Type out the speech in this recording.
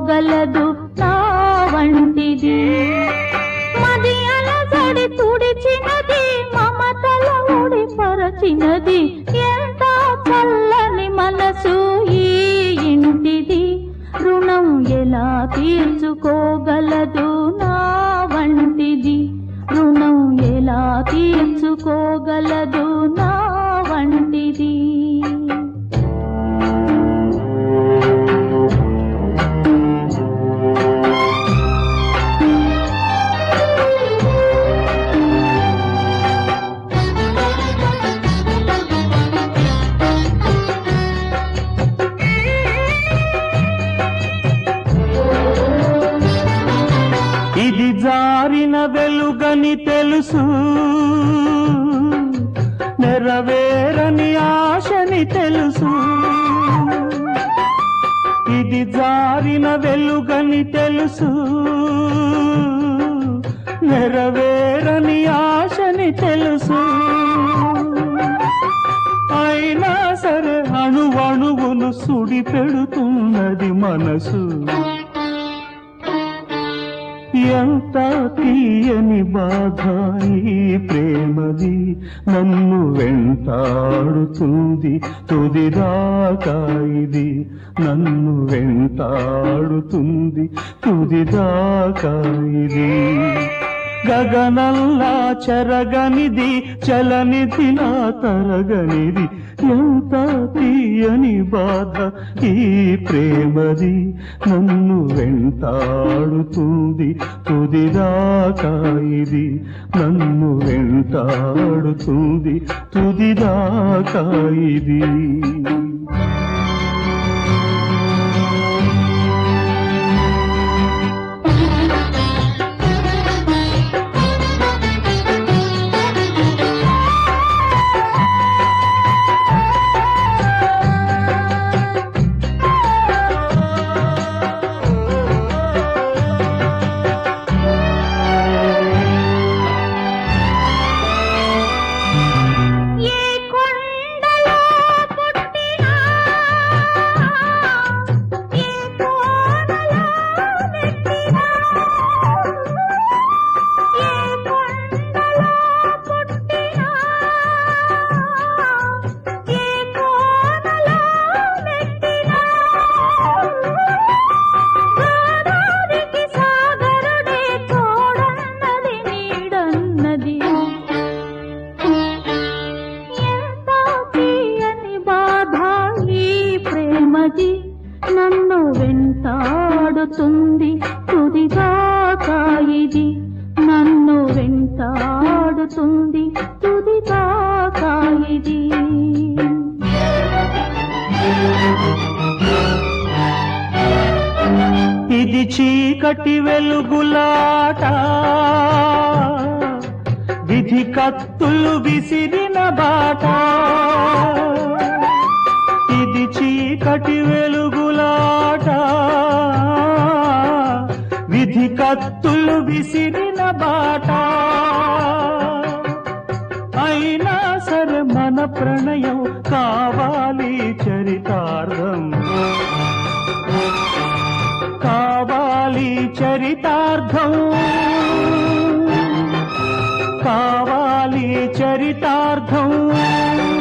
తీర్చుకోగలదు నా వంటిది మది అలజడి తుడిచినది మమతల పరచినది ఎంత చల్లని మనసు ఈ ఇంటిది రుణం ఎలా తీర్చుకోగలదు నా వంటిది రుణం ఎలా తీర్చుకోగలదు నా వంటిది ఇది జారిన వెలుగని తెలుసు నెరవేరని ఆశని తెలుసు ఇది జారిన వెలుగని తెలుసు నెరవేరని ఆశని తెలుసు అయినా సరే అణువణువును సుడి పెడుతున్నది మనసు ఎంత తీయని బాధ ఈ ప్రేమది నన్ను వెంటాడుతుంది తుదిదాకా ఇది నన్ను వెంటాడుతుంది తుదిదాకా ఇది గగనల్లా చెరగనిది చలనిదిలా తరగనిది ఎంత తీయని బాధ ఈ ప్రేమది నన్ను వెంటాడుతుంది తుదిదాకా ఇది నన్ను వెంటాడుతుంది తుదిదాకా ఇది ఏ కొండలో పుట్టినా ఏ కోనలో మెట్టినా ఏ కొండలో పుట్టినా ఏ కోనలో మెట్టినా గోదావరికి సాగరుడే తోడన్నది నీడన్నది ఎంత తీయని బాధ ఈ ప్రేమది నన్ను వెంటాడుతుంది తుదిదాకా ఇది నన్ను వెంటాడుతుంది తుదిదాకా ఇది ఇది చీకటి వెలుగులాట విధి కత్తులు విసిరిన బాట ఇది చీకటి వెలుగులాట విధి కత్తులు విసిరిన బాట అయినా సరే మన ప్రణయం కావాలి చరితార్థం కావాలి చరితార్థం కావాలి చరితార్థం